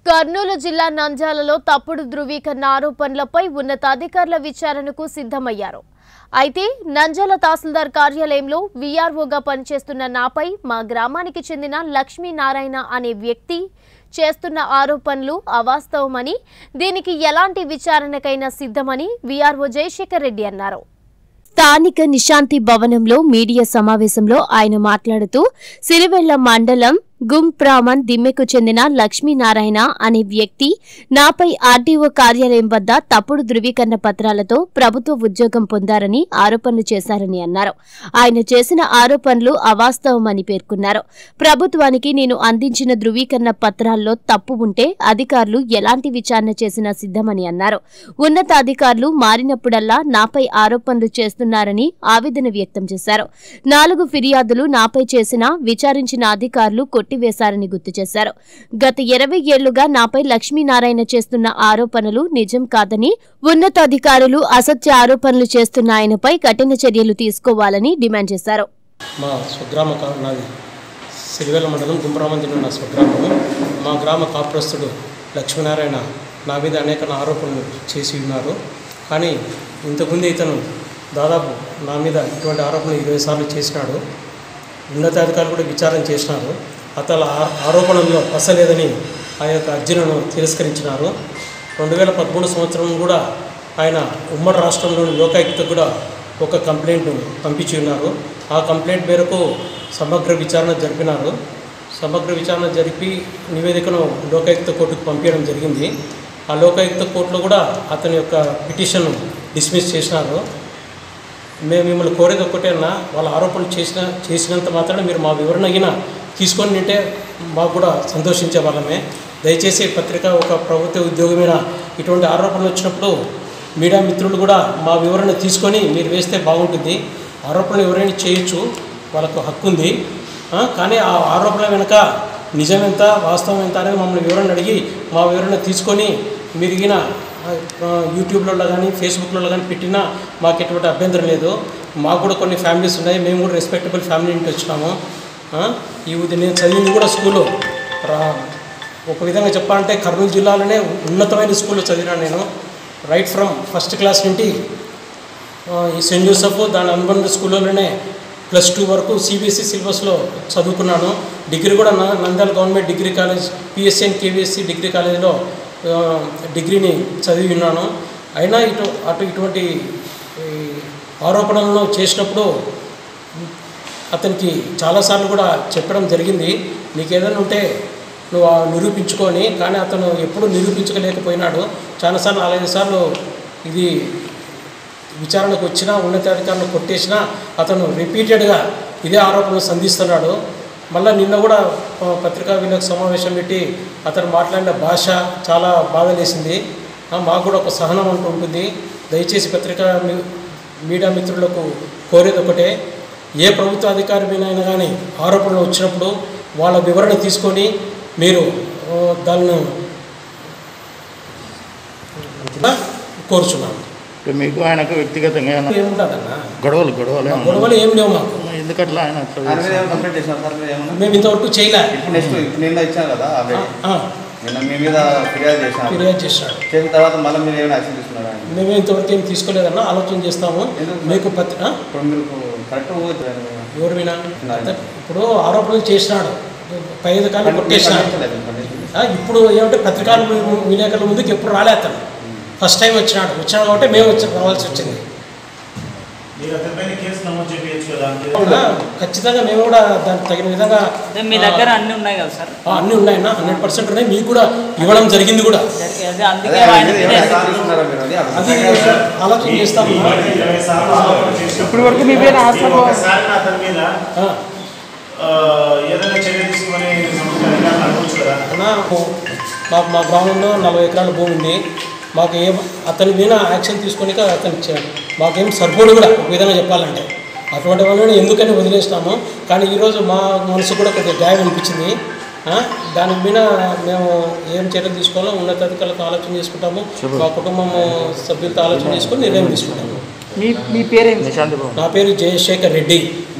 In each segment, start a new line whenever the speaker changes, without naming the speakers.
కర్నూలు జిల్లా నంద్యాలలో తప్పుడు ధృవీకరణ ఆరోపణలపై ఉన్నతాధికారుల విచారణకు సిద్ధమయ్యారు అయితే నంద్యాల తహసీల్దార్ కార్యాలయంలో వీఆర్ఓగా పనిచేస్తున్న నాపై మా గ్రామానికి చెందిన లక్ష్మీనారాయణ అనే వ్యక్తి చేస్తున్న ఆరోపణలు అవాస్తవమని దీనికి ఎలాంటి విచారణకైనా సిద్ధమని వీఆర్ఓ జయశేఖర్ రెడ్డి అన్నారు స్థానిక నిశాంతి భవనంలో మీడియా సమావేశంలో ఆయన మాట్లాడుతూ సిరివెళ్ల మండలం గుంప్రామన్ దిమ్మెకు చెందిన లక్ష్మీనారాయణ అనే వ్యక్తి నాపై ఆర్డీఓ కార్యాలయం వద్ద తప్పుడు ధృవీకరణ పత్రాలతో ప్రభుత్వ ఉద్యోగం పొందారని ఆరోపణలు చేశారని అన్నారు ఆయన చేసిన ఆరోపణలు అవాస్తవమని పేర్కొన్నారు ప్రభుత్వానికి నేను అందించిన ధృవీకరణ పత్రాల్లో తప్పు ఉంటే అధికారులు ఎలాంటి విచారణ చేసినా సిద్ధమని అన్నారు ఉన్నతాధికారులు మారినప్పుడల్లా నాపై ఆరోపణలు చేస్తున్నారని ఆవేదన వ్యక్తం చేశారు నాలుగు ఫిర్యాదులు నాపై చేసిన విచారించిన అధికారులు కొట్టివేశారని గుర్తు చేశారు గత ఇరవై ఏళ్లుగా నాపై లక్ష్మీనారాయణ చేస్తున్న ఆరోపణలు నిజం కాదని ఉన్నతాధికారులు అసత్య ఆరోపణలు చేస్తున్న ఆయనపై కఠిన చర్యలు తీసుకోవాలని డిమాండ్ చేశారు
మా స్వగ్రామ కా- నాది సిరివెల్ల మండలం గుంపరామందిన నా స్వగ్రామం మా గ్రామ కాపురస్తుడు లక్ష్మీనారాయణ నా మీద అనేక ఆరోపణలు చేసి ఉన్నారు కానీ ఇంతకుముందు ఇతను దాదాపు నా మీద ఇటువంటి ఆరోపణలు ఇరవై సార్లు చేసినాడు ఉన్నతాధికారులు కూడా విచారణ చేసినారు అతల ఆ- ఆరోపణల్లో పసలేదని ఆ యొక్క అర్జీలను తిరస్కరించినారు రెండు వేల పదమూడు సంవత్సరం కూడా ఆయన ఉమ్మడి రాష్ట్రంలోని లోకాయుక్త కూడా ఒక కంప్లైంట్ పంపించి ఉన్నారు ఆ కంప్లైంట్ మేరకు సమగ్ర విచారణ జరిపినారు సమగ్ర విచారణ జరిపి నివేదికను లోకాయుక్త కోర్టుకు పంపించడం జరిగింది ఆ లోకాయుక్త కోర్టులో కూడా అతని యొక్క పిటిషన్ డిస్మిస్ చేసినారు మేము మిమ్మల్ని కోరేది ఒక్కటే అన్న వాళ్ళ ఆరోపణలు చేసిన చేసినంత మాత్రాన మీరు మా వివరణ అయిన తీసుకొని నింటే మాకు కూడా సంతోషించే వాళ్ళమే దయచేసి పత్రిక ఒక ప్రభుత్వ ఉద్యోగమైన ఇటువంటి ఆరోపణలు వచ్చినప్పుడు మీడియా మిత్రులు కూడా మా వివరణ తీసుకొని మీరు వేస్తే బాగుంటుంది ఆరోపణలు ఎవరైనా చేయొచ్చు వాళ్ళకు హక్కు ఉంది ఆ, కానీ ఆ ఆరోపణల వెనుక నిజం ఎంత వాస్తవం ఎంత అనేది మమ్మల్ని వివరణ అడిగి మా వివరణ తీసుకొని మిరిగిన యూట్యూబ్లలో కానీ ఫేస్బుక్లలో కానీ పెట్టినా మాకు ఎటువంటి అభ్యంతరం లేదు మాకు కూడా కొన్ని ఫ్యామిలీస్ ఉన్నాయి మేము కూడా రెస్పెక్టబుల్ ఫ్యామిలీ నుండి వచ్చినాము ఆ, ఈ ఉదయం నేను చదివింది కూడా స్కూలు రా ఒక విధంగా చెప్పాలంటే కర్నూలు జిల్లాలోనే ఉన్నతమైన స్కూల్లో చదివినాను నేను రైట్ ఫ్రమ్ ఫస్ట్ క్లాస్ నుండి ఆ, ఈ సెయింట్ జోసెఫ్ దాని అనుబంధ స్కూల్లోనే ప్లస్ టూ వరకు సిబిఎస్ఈ సిలబస్లో చదువుకున్నాను డిగ్రీ కూడా నా Nandyal government degree college PSN KVSC degree కాలేజీలో ఆ, డిగ్రీని చదివి ఉన్నాను అయినా ఇటు అటు ఇటువంటి ఈ ఆరోపణలను చేసినప్పుడు అతనికి చాలాసార్లు కూడా చెప్పడం జరిగింది నీకు ఏదైనా ఉంటే నువ్వు ఆ నిరూపించుకొని కానీ అతను ఎప్పుడూ నిరూపించలేకపోయినాడు చాలాసార్లు నాలుగైదు సార్లు ఇది విచారణకు వచ్చినా ఉన్నతాధికారులు కొట్టేసినా అతను రిపీటెడ్గా ఇదే ఆరోపణలు సంధిస్తున్నాడు మళ్ళీ నిన్న కూడా ఆ, పత్రికా విలేక సమావేశం పెట్టి అతను మాట్లాడిన భాష చాలా బాధలేసింది ఆ, మాకు కూడా ఒక సహనం అంటూ ఉంటుంది దయచేసి పత్రికా మీ- మీడియా మిత్రులకు కోరేది ఒకటే ఏ ప్రభుత్వ అధికారి మీద అయినా కానీ ఆరోపణలు వచ్చినప్పుడు వాళ్ళ వివరణ తీసుకొని మీరు ఆ, దాన్ని ఆ, కోరుచున్నాను
అంటే మీకు ఆయనకు వ్యక్తిగతంగా ఏమైనా
ఏముంటుందన్నా
గొడవలు గొడవలు ఏమన్నా?
గొడవలు ఏం లేవు మాకు
ఎందుకట్లా ఆయన అట్లా
ఆయన మీద
చేశారు?
ఏమైనా కంప్లైంట్ చేసినారు సార్ మీరు ఏమన్నా
మేము ఇంతవరకు చేయలే
ఇప్పుడు నెక్స్ట్ ఇప్పుడు నిన్న ఇచ్చాను కదా ఆల్రెడీ
ఆ,
నిన్న మీ మీద ఫిర్యాదు చేసినారు
ఫిర్యాదు చేసినాడు
చేసిన తర్వాత మళ్ళీ మీరు ఏమైనా యాక్షన్ తీసుకున్నారా ఆయన?
మేము ఇంతవరకు ఏం తీసుకోలేదన్నా ఆలోచన చేస్తాము
ఎందుకు?
మీకు పత్రి ఆ?
ఇప్పుడు మీరు కరెక్ట్ పోవచ్చు ఆయన మీద.
ఎవరు వినా
నాయన.
ఇప్పుడు ఆరోపణలు చేసినాడు పై అధికారులు
కానీ
కొట్టేసినాడు
ఖండించలేదు, ఖండించలేదు.
ఆ, ఇప్పుడు ఏమంటే పత్రికాలు విలేకరుల ముందుకు ఎప్పుడు రాలే అతను ఫస్ట్ టైం వచ్చినాడు వచ్చినాడు కాబట్టి మేము వచ్చి రావాల్సి వచ్చింది
మీరు అతనిపైన కేసు నమోదు చేయవచ్చు కదా అంతే.
ఆ, ఖచ్చితంగా మేము కూడా దానికి తగిన విధంగా
అదే మీ దగ్గర అన్ని ఉన్నాయి కదా సార్
ఆ, అన్నీ ఉన్నాయన్నా హండ్రెడ్ పర్సెంట్ ఉన్నాయి మీకు కూడా ఇవ్వడం జరిగింది కూడా
అదే అందుకే
అదే ఆయన
ఆయన
మీద
మీద
ఏమైనా యాక్షన్ తీసుకున్నారా మీరు అది?
అది
అది
ఆలోచన చేస్తాము
ఈ మధ్య ఇరవై సార్లు ఆరోపణ చేసినప్పుడు
ఇప్పుడు వరకు మీ మీద హాస్పిటల్
ఒకసారి అతని మీద
ఆ,
ఆ, ఏదైనా చర్య తీసుకుని సంబంధిత అధికారులు అడగవచ్చు కదా
అన్న మాకు మా గ్రామంలో నలభై ఎకరాల భూమి ఉంది మాకు ఏం అతని మీద యాక్షన్ తీసుకొని అతను ఇచ్చాడు మాకేం సరిపోడు కూడా ఒక విధంగా చెప్పాలంటే అటువంటి వాళ్ళని ఎందుకని వదిలేసినాము కానీ ఈరోజు మా మనసు కూడా కొద్దిగా గాయం అనిపించింది ఆ, దాని మీద మేము ఏం చర్యలు తీసుకోవాలో ఉన్నతాధికారులతో ఆలోచన చేసుకుంటాము మా కుటుంబం సభ్యులతో ఆలోచన చేసుకొని నిర్ణయం తీసుకుంటాము
మీ మీ పేరేంటి
నిశాంతి బాబు
నా పేరు జయశేఖర్ రెడ్డి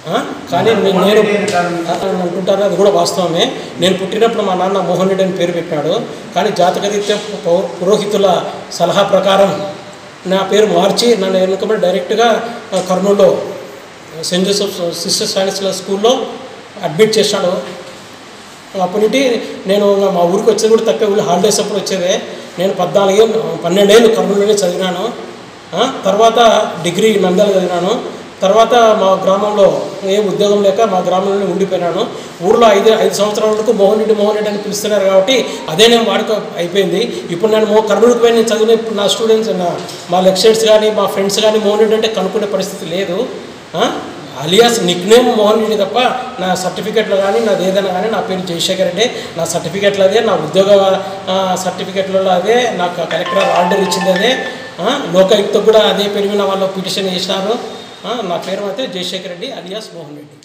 ఆ? కానీ నేను నేను అంటుంటారు అది కూడా వాస్తవమే నేను పుట్టినప్పుడు మా నాన్న మోహన్ రెడ్డి అని పేరు పెట్టాడు కానీ జాతకరీత్యా పౌ- పురోహితుల సలహా ప్రకారం నా పేరు మార్చి నన్ను ఎన్నుకబడి డైరెక్ట్గా ఆ, కర్నూలులో సెయింట్ జోసెఫ్ సిస్టర్ సైన్స్ స్కూల్లో అడ్మిట్ చేశాడు అప్పటి నుండి నేను ఇంకా మా ఊరికి వచ్చేది కూడా తక్కువ ఊళ్ళో హాలిడేస్ అప్పుడు వచ్చేదే నేను పద్నాలుగేళ్ళు పన్నెండేళ్ళు కర్నూలులోనే చదివినాను ఆ, తర్వాత డిగ్రీ నంద్యాల చదివినాను తర్వాత మా గ్రామంలో ఏ ఉద్యోగం లేక మా గ్రామంలోనే ఉండిపోయినాను ఊర్లో ఐదు ఐదు సంవత్సరాల వరకు మోహన్ రెడ్డి మోహన్ రెడ్డి అని పిలుస్తున్నారు కాబట్టి అదే నేను వాడుక అయిపోయింది ఇప్పుడు నేను మో కర్నూలుకి పోయి నేను చదివిన ఇప్పుడు నా స్టూడెంట్స్ నా మా లెక్చరర్స్ కానీ మా ఫ్రెండ్స్ కానీ మోహన్ రెడ్డి అంటే కనుక్కునే పరిస్థితి లేదు ఆ? Alias nick name Mohan Reddy తప్ప నా సర్టిఫికెట్లో కానీ నాది ఏదైనా కానీ నా పేరు జయశేఖర్ రెడ్డి నా సర్టిఫికెట్లో అదే నా ఉద్యోగ ఆ, సర్టిఫికెట్లలో అదే నాకు కలెక్టర్ ఆర్డర్ ఇచ్చింది అదే ఆ, లోకాయుక్త కూడా అదే పేరు మీద వాళ్ళు పిటిషన్ చేసినారు ఆ, నా పేరు అయితే జయశేఖర్ రెడ్డి అలియాస్ మోహన్ రెడ్డి